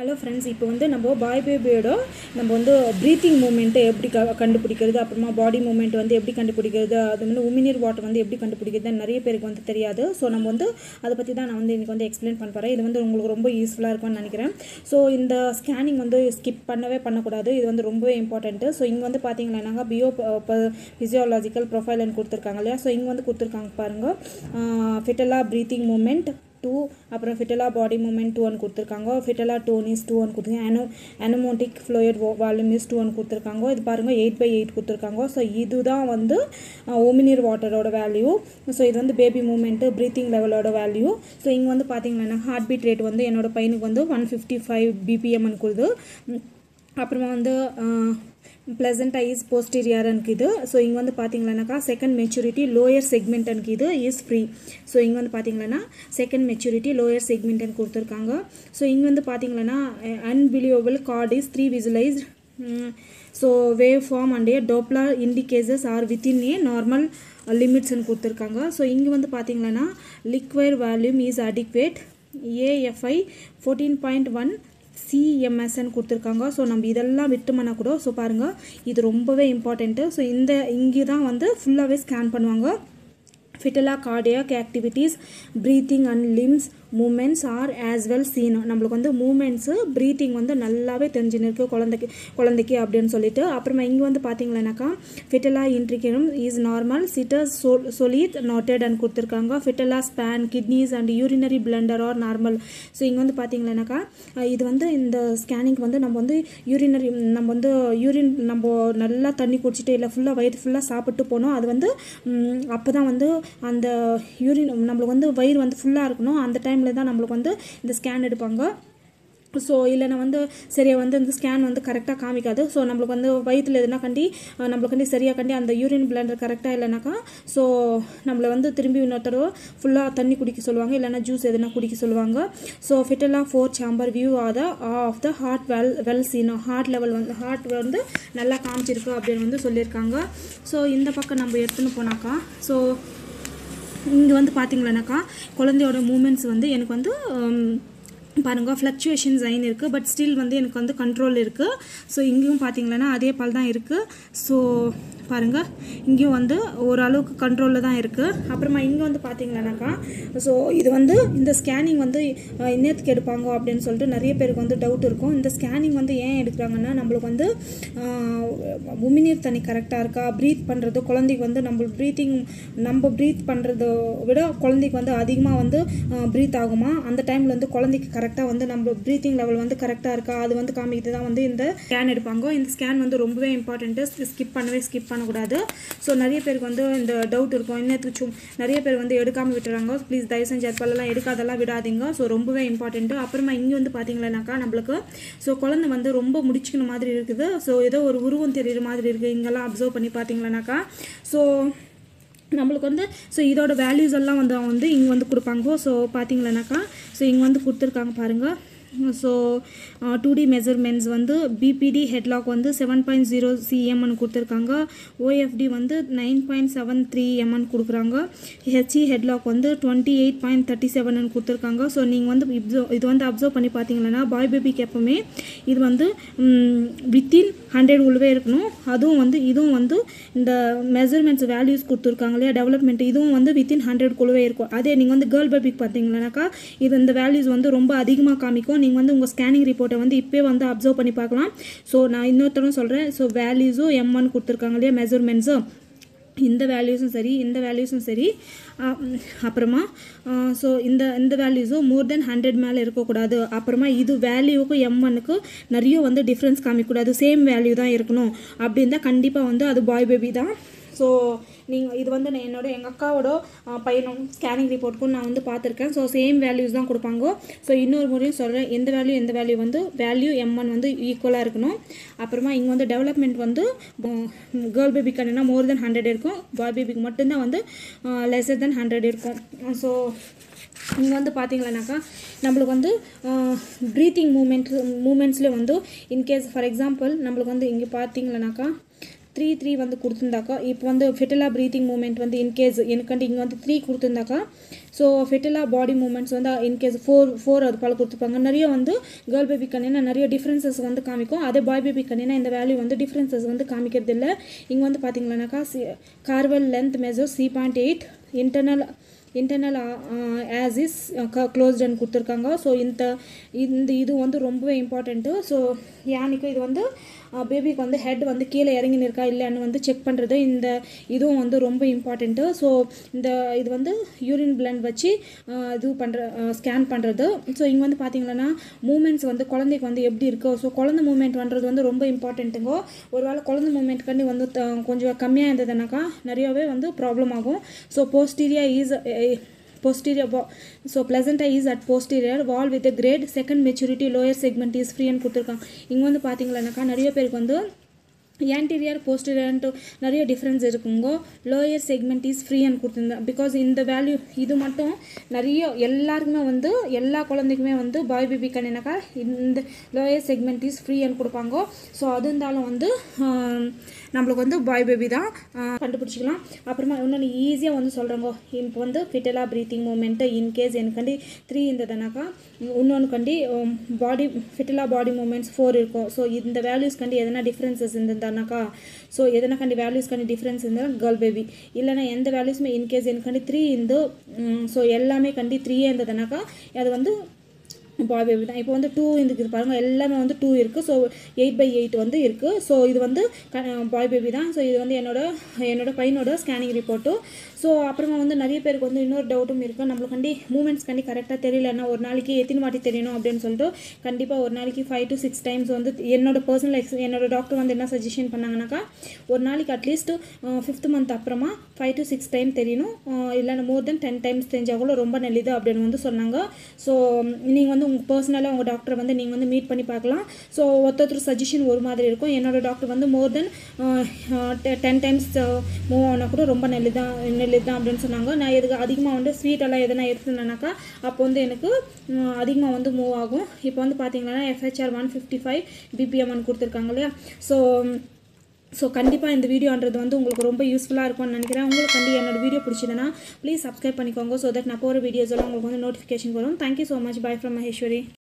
hello friends இப்போ வந்து நம்ம பாய் பேபியோட நம்ம வந்து ப்ரீத்திங் மூமெண்ட்டை எப்படி க கண்டுபிடிக்கிறது அப்புறமா பாடி மூமெண்ட் வந்து எப்படி கண்டுபிடிக்கிறது அது வந்து உமிநீர் வாட்டர் வந்து எப்படி கண்டுபிடிக்கிறது நிறைய பேருக்கு வந்து தெரியாது ஸோ நம்ம வந்து அதை பற்றி தான் நான் வந்து எனக்கு வந்து எக்ஸ்பிளைன் பண்ண போகிறேன் இது வந்து உங்களுக்கு ரொம்ப யூஸ்ஃபுல்லாக இருக்கும்னு நினைக்கிறேன் ஸோ இந்த ஸ்கேனிங் வந்து ஸ்கிப் பண்ணவே பண்ணக்கூடாது இது வந்து ரொம்பவே இம்பார்ட்டன்ட்டு ஸோ இங்கே வந்து பார்த்தீங்கன்னா பியோ ஃபிசியாலஜிக்கல் ப்ரொஃபைல்னு கொடுத்துருக்காங்க இல்லையா ஸோ இங்கே வந்து கொடுத்துருக்காங்க பாருங்கள் ஃபிட்டலா ப்ரீத்திங் மூமெண்ட் டூ அப்புறம் ஃபிட்டலா பாடி மூமெண்ட் டூ ஒன்று கொடுத்துருக்காங்க ஃபிட்டலா டோன் இஸ் டூ ஒன்று கொடுத்துருக்காங்க அனோ amniotic fluid volume is two ஒன்று கொடுத்துருக்காங்க இது பாருங்கள் எயிட் பை எயிட் கொடுத்துருக்காங்க ஸோ இதுதான் வந்து ஓமினியர் வாட்டரோட வேல்யூ ஸோ இது வந்து பேபி மூமெண்ட்டு ப்ரீத்திங் லெவலோட வேல்யூ ஸோ இங்கே வந்து பார்த்தீங்கன்னா ஹார்ட் பீட் ரேட் வந்து என்னோட பையனுக்கு வந்து ஒன் ஃபிஃப்டி ஃபைவ் பிபிஎம்னு கொடுது அப்புறமா வந்து ப்ளசண்ட் ஐஸ் போஸ்டீரியர் எனக்கு இது ஸோ இங்கே வந்து பார்த்தீங்கன்னாக்கா செகண்ட் மெச்சூரிட்டி லோயர் செக்மெண்ட் எனக்கு இது இஸ் ஃப்ரீ ஸோ இங்கே வந்து பார்த்தீங்கன்னா செகண்ட் மெச்சூரிட்டி லோயர் செக்மெண்ட் கொடுத்துருக்காங்க ஸோ இங்கே வந்து பார்த்தீங்கன்னா umbilical cord is three visualised so wave form and a Doppler indices are within a normal லிமிட்ஸ்னு கொடுத்துருக்காங்க ஸோ இங்கே வந்து பார்த்தீங்கன்னா liquid volume is adequate AFI fourteen point one சிஎம்எஸ்ன்னு கொடுத்துருக்காங்க ஸோ நம்ம இதெல்லாம் விட்டோம்னா கூட ஸோ பாருங்கள் இது ரொம்பவே இம்பார்ட்டண்ட்டு ஸோ இந்த இங்கே தான் வந்து ஃபுல்லாகவே ஸ்கேன் பண்ணுவாங்க ஃபிட்டலா cardiac activities breathing and limbs movements are as well seen நம்மளுக்கு வந்து மூமெண்ட்ஸு ப்ரீத்திங் வந்து நல்லாவே தெரிஞ்சுன்னு இருக்குது குழந்தைக்கு குழந்தைக்கு அப்படின்னு சொல்லிட்டு அப்புறமா இங்கே வந்து பார்த்தீங்கன்னாக்கா ஃபிட்டலா intracranium is normal sitter so solid noted and கொடுத்துருக்காங்க ஃபிட்டலா spine kidneys and urinary bladder are normal so இங்கே வந்து பார்த்தீங்கன்னாக்கா இது வந்து இந்த ஸ்கேனிங் வந்து நம்ம வந்து யூரினரி நம்ம வந்து யூரின் நம்ம நல்லா தண்ணி குடிச்சிட்டு இல்லை ஃபுல்லாக வயிறு ஃபுல்லாக சாப்பிட்டு போனோம் அது வந்து அப்போ தான் வந்து அந்த யூரின் நம்மளுக்கு வந்து வயிறு வந்து ஃபுல்லாக இருக்கணும் அந்த டைமில் தான் நம்மளுக்கு வந்து இந்த ஸ்கேன் எடுப்பாங்க ஸோ இல்லைனா வந்து சரியாக வந்து இந்த ஸ்கேன் வந்து கரெக்டாக காமிக்காது ஸோ நம்மளுக்கு வந்து வயிற்றில் எதுனா கண்டி நம்மளுக்கு வந்து சரியாக கண்டி அந்த யூரின் பிளண்டர் கரெக்டாக இல்லைனாக்கா ஸோ நம்மளை வந்து திரும்பி இன்னொருத்தர ஃபுல்லாக தண்ணி குடிக்க சொல்லுவாங்க இல்லைனா ஜூஸ் எதுனா குடிக்க சொல்லுவாங்க ஸோ ஃபிட்டலா four chamber view ah the of the heart well well சீனோ ஹார்ட் லெவல் வந்து ஹார்ட் வந்து நல்லா காமிச்சிருக்கு அப்படின்னு வந்து சொல்லியிருக்காங்க ஸோ இந்த பக்கம் நம்ம எடுத்துன்னு போனாக்கா ஸோ இங்கே வந்து பார்த்தீங்களானாக்கா குழந்தையோட மூமெண்ட்ஸ் வந்து எனக்கு வந்து பாருங்கள் ஃப்ளக்சுவேஷன்ஸ் ஐன் இருக்குது பட் ஸ்டில் வந்து எனக்கு வந்து கண்ட்ரோல் இருக்குது ஸோ இங்கேயும் பார்த்தீங்களன்னா அதே பால் தான் இருக்குது ஸோ பாருங்கள் இங்கேயும் வந்து ஓரளவுக்கு கண்ட்ரோலில் தான் இருக்குது அப்புறமா இங்கே வந்து பார்த்தீங்கன்னாக்கா ஸோ இது வந்து இந்த ஸ்கேனிங் வந்து இன்னத்துக்கு எடுப்பாங்க அப்படின்னு சொல்லிட்டு நிறைய பேருக்கு வந்து டவுட் இருக்கும் இந்த ஸ்கேனிங் வந்து ஏன் எடுக்கிறாங்கன்னா நம்மளுக்கு வந்து உமிநீர் தண்ணி கரெக்டாக இருக்கா ப்ரீத் பண்ணுறது குழந்தைக்கு வந்து நம்ம ப்ரீத்திங் நம்ம ப்ரீத் பண்ணுறத விட குழந்தைக்கு வந்து அதிகமாக வந்து ப்ரீத் ஆகுமா அந்த டைமில் வந்து குழந்தைக்கு கரெக்டாக வந்து நம்ம ப்ரீத்திங் லெவல் வந்து கரெக்டாக இருக்கா அது வந்து காமிக்கிறது தான் வந்து இந்த ஸ்கேன் எடுப்பாங்க இந்த ஸ்கேன் வந்து ரொம்பவே இம்பார்ட்டண்ட்டு ஸ்கிப் பண்ணவே ஸ்கிப் பண்ணக்கூடாது ஸோ நிறைய பேருக்கு வந்து இந்த டவுட் இருக்கும் இன்னத்துக்கு சும் நிறைய பேர் வந்து எடுக்காமல் விட்டுறாங்க ப்ளீஸ் தயவு செஞ்சு அதுப்பெல்லாம் எடுக்காதெல்லாம் விடாதீங்க ஸோ ரொம்பவே இம்பார்ட்டண்ட்டு அப்புறமா இங்கே வந்து பார்த்தீங்கன்னாக்கா நம்மளுக்கு ஸோ குழந்தை வந்து ரொம்ப முடிச்சுக்கணும் மாதிரி இருக்குது ஸோ ஏதோ ஒரு உருவம் தெரியுற மாதிரி இருக்குது இங்கெல்லாம் அப்சர்வ் பண்ணி பார்த்தீங்கன்னாக்கா ஸோ நம்மளுக்கு வந்து ஸோ இதோட வேல்யூஸ் எல்லாம் வந்து அவங்க வந்து இங்கே வந்து கொடுப்பாங்க ஸோ பார்த்தீங்களானாக்கா ஸோ இங்கே வந்து கொடுத்துருக்காங்க பாருங்கள் ஸோ டூ டி மெஷர்மெண்ட்ஸ் வந்து பிபிடி ஹெட்லாக் வந்து செவன் பாயிண்ட் ஜீரோ சிஎம்னு கொடுத்துருக்காங்க ஓஎஃப்டி வந்து நைன் பாயிண்ட் செவன் த்ரீ எம்என் கொடுக்குறாங்க ஹெச்இ ஹெட்லாக் வந்து twenty eight point thirty seven கொடுத்துருக்காங்க ஸோ நீங்கள் வந்து இப்சர்வ் இது வந்து அப்சர்வ் பண்ணி பார்த்தீங்கன்னா பாய் பேபிக்கு எப்போவுமே இது வந்து வித்தின் ஹண்ட்ரட் உள்ளவே இருக்கணும் அதுவும் வந்து இதுவும் வந்து இந்த மெஷர்மெண்ட்ஸ் வேல்யூஸ் கொடுத்துருக்காங்க இல்லையா டெவலப்மெண்ட் இதுவும் வந்து வித்தின் ஹண்ட்ரட்குள்ளவே இருக்கும் அதே நீங்கள் வந்து கேர்ள் பேபிக்கு பார்த்தீங்கன்னாக்கா இது இந்த வேல்யூஸ் வந்து ரொம்ப அதிகமாக காமிக்கும் நீங்கள் வந்து உங்கள் ஸ்கேனிங் ரிப்போர்ட்டை வந்து இப்போ வந்து அப்சர்வ் பண்ணி பார்க்கலாம் ஸோ நான் இன்னொருத்தரும் சொல்கிறேன் ஸோ வேல்யூஸும் எம்ஒன் கொடுத்துருக்காங்க இல்லையா மெஷர்மெண்ட்ஸும் இந்த வேல்யூஸும் சரி இந்த வேல்யூஸும் சரி அப்புறமா ஸோ இந்த இந்த வேல்யூஸும் மோர் தென் ஹண்ட்ரட் மேலே இருக்கக்கூடாது அப்புறமா இது வேல்யூக்கும் எம் ஒனுக்கு நிறைய வந்து டிஃப்ரென்ஸ் காமிக்கக்கூடாது சேம் வேல்யூ தான் இருக்கணும் அப்படின்னு தான் கண்டிப்பாக வந்து அது பாய் பேபி தான் ஸோ நீங்கள் இது வந்து நான் என்னோட எங்கள் அக்காவோட பையனும் ஸ்கேனிங் ரிப்போர்ட்டுக்கும் நான் வந்து பார்த்துருக்கேன் ஸோ சேம் வேல்யூஸ் தான் கொடுப்பாங்க ஸோ இன்னொரு முறையும் சொல்கிறேன் எந்த வேல்யூ எந்த வேல்யூ வந்து வேல்யூ எம் ஒன் வந்து ஈக்குவலாக இருக்கணும் அப்புறமா இங்கே வந்து டெவலப்மெண்ட் வந்து கேர்ள் பேபிக்கு என்னென்னா மோர் தென் ஹண்ட்ரட் இருக்கும் பாய் பேபிக்கு மட்டும்தான் வந்து லெஸர் தென் ஹண்ட்ரட் இருக்கும் ஸோ இங்கே வந்து பார்த்தீங்கன்னாக்கா நம்மளுக்கு வந்து ப்ரீத்திங் மூமெண்ட் மூமெண்ட்ஸ்லேயே வந்து இன்கேஸ் ஃபார் எக்ஸாம்பிள் நம்மளுக்கு வந்து இங்கே பார்த்தீங்கன்னாக்கா த்ரீ த்ரீ வந்து கொடுத்துருந்தாக்கா இப்போ வந்து ஃபெட்டிலா ப்ரீத்திங் மூமெண்ட் வந்து இன்கேஸ் எனக்கு வந்து இங்கே வந்து த்ரீ கொடுத்துருந்தாக்கா ஸோ ஃபெட்டிலா பாடி மூமெண்ட்ஸ் வந்து இன்கேஸ் ஃபோர் ஃபோர் அது போல் கொடுத்துருப்பாங்க நிறைய வந்து கேர்ள் பேபி கண்ணினா நிறைய டிஃப்ரென்சஸ் வந்து காமிக்கும் அதே பாய் பேபி கண்ணினா இந்த வேல்யூ வந்து டிஃப்ரென்சஸ் வந்து காமிக்கிறது இல்லை இங்கே வந்து பார்த்தீங்கன்னாக்கா C cervical length measure C point eight internal internal os is க்ளோஸ்டுன்னு கொடுத்துருக்காங்க ஸோ இந்த இந்த இது வந்து ரொம்பவே இம்பார்ட்டண்ட்டு ஸோ யானைக்கு இது வந்து பேபிக்கு வந்து ஹெட் வந்து கீழே இறங்கி இருக்கா இல்லைன்னு வந்து செக் பண்ணுறது இந்த இதுவும் வந்து ரொம்ப இம்பார்ட்டண்ட்டு ஸோ இந்த இது வந்து யூரின் பிளண்ட் வச்சு ஆஹ், இது பண்ணுற ஸ்கேன் பண்ணுறது ஸோ இங்கே வந்து பார்த்தீங்கன்னா மூமெண்ட்ஸ் வந்து குழந்தைக்கு வந்து எப்படி இருக்கோ ஸோ குழந்தை மூமெண்ட் பண்ணுறது வந்து ரொம்ப இம்பார்ட்டண்ட்டுங்க ஒருவேளை குழந்தை மூமெண்ட் கண்டி வந்து த- கொஞ்சம் கம்மியாக இருந்ததுனாக்கா நிறையவே வந்து ப்ராப்ளம் ஆகும் so posterior is posterior wa- so placenta is at posterior wall with a grade second maturity lower segment is free ன்னு கொடுத்துருக்காங்க இங்கே வந்து பார்த்தீங்களானாக்கா நிறைய பேருக்கு வந்து ஆன்டீரியர் போஸ்டீரியர்ன்ட்டு நிறைய டிஃப்ரென்ஸ் இருக்குங்க lower segment is free and கொடுத்துருந்தேன் பிகாஸ் இந்த வேல்யூ இது மட்டும் நிறைய எல்லாருக்குமே வந்து எல்லா குழந்தைக்குமே வந்து பாய் பேபி கண்ணினாக்கா இந்த lower segment is free and கொடுப்பாங்க ஸோ அது இருந்தாலும் வந்து ஆம், நம்மளுக்கு வந்து பாய் பேபி தான் ஆ, கண்டுபிடிச்சிக்கலாம் அப்புறமா இன்னொன்று ஈஸியாக வந்து சொல்கிறாங்க இப்போ வந்து ஃபிட்டலா ப்ரீத்திங் மூமெண்ட்டு இன்கேஸ் எனக்கண்டி த்ரீ இருந்ததுனாக்கா இன்னொன்று கண்டி பாடி ஃபிட்டலா பாடி மூமெண்ட்ஸ் ஃபோர் இருக்கும் ஸோ இந்த வேல்யூஸ் கண்டி எதனா டிஃப்ரென்சஸ் இருந்ததுனாக்கா ஸோ எதனா கண்டி வேல்யூஸ் கண்டி டிஃப்ரென்ஸ் இருந்தால் கேர்ள் பேபி இல்லைனா எந்த வேல்யூஸுமே இன்கேஸ் எனக்கண்டி த்ரீ இருந்து ஸோ எல்லாமே கண்டி த்ரீயே இருந்ததுனாக்கா அது வந்து பாய் பேபி தான் இப்போ வந்து டூ இருக்குது பாருங்க எல்லாமே வந்து டூ இருக்குது ஸோ எயிட் பை எயிட் வந்து இருக்குது ஸோ இது வந்து பாய் பேபி தான் ஸோ இது வந்து என்னோட என்னோட பையனோட ஸ்கேனிங் ரிப்போர்ட்டு ஸோ அப்புறமா வந்து நிறைய பேருக்கு வந்து இன்னொரு டவுட்டும் இருக்குது நம்மளுக்கு கண்டி மூமெண்ட்ஸ் கண்டி கரெக்டாக தெரியலன்னா ஒரு நாளைக்கு எத்தனை வாட்டி தெரியணும் அப்படின்னு சொல்லிட்டு கண்டிப்பாக ஒரு நாளைக்கு ஃபைவ் டு சிக்ஸ் டைம்ஸ் வந்து என்னோட பர்சனல் எக்ஸ் என்னோட டாக்டர் வந்து என்ன சஜஷன் பண்ணாங்கனாக்கா ஒரு நாளைக்கு அட்லீஸ்ட் ஃபிஃப்த் மந்த் அப்புறமா ஃபைவ் டு சிக்ஸ் டைம் தெரியணும் இல்லைன்னா மோர் தென் டென் டைம்ஸ் தெரிஞ்சால் கூட ரொம்ப நல்லது அப்படின்னு வந்து சொன்னாங்க ஸோ நீங்கள் வந்து உங்கள் பர்சனலாக உங்கள் டாக்டரை வந்து நீங்கள் வந்து மீட் பண்ணி பார்க்கலாம் ஸோ ஒருத்தர் சஜஷன் ஒரு மாதிரி இருக்கும் என்னோட டாக்டர் வந்து more than ten times move ஆனால் கூட ரொம்ப நல்லதுதான் நல்லதுதான் அப்படின்னு சொன்னாங்க நான் எதுக்கு அதிகமாக வந்து ஸ்வீட் எல்லாம் எதனா எடுத்துனேனாக்கா அப்போ வந்து எனக்கு அதிகமாக வந்து மூவ் ஆகும் இப்போ வந்து பார்த்தீங்கன்னா எஃப்ஹெச்ஆர் ஒன் ஃபிஃப்டி ஃபைவ் பிபிஎம்னு கொடுத்துருக்காங்க இல்லையா ஸோ ஸோ கண்டிப்பாக இந்த வீடியோன்றது வந்து உங்களுக்கு ரொம்ப யூஸ்ஃபுல்லாக இருக்கும்னு நினைக்கிறேன் உங்களுக்கு கண்டி என்னோட வீடியோ பிடிச்சதுன்னா ப்ளீஸ் சப்ஸ்கிரைப் பண்ணிக்கோங்க ஸோ தட் நான் போகிற வீடியோஸ் எல்லாம் உங்களுக்கு வந்து நோட்டிஃபிகேஷன் வரும் thank you so much bye from Maheswari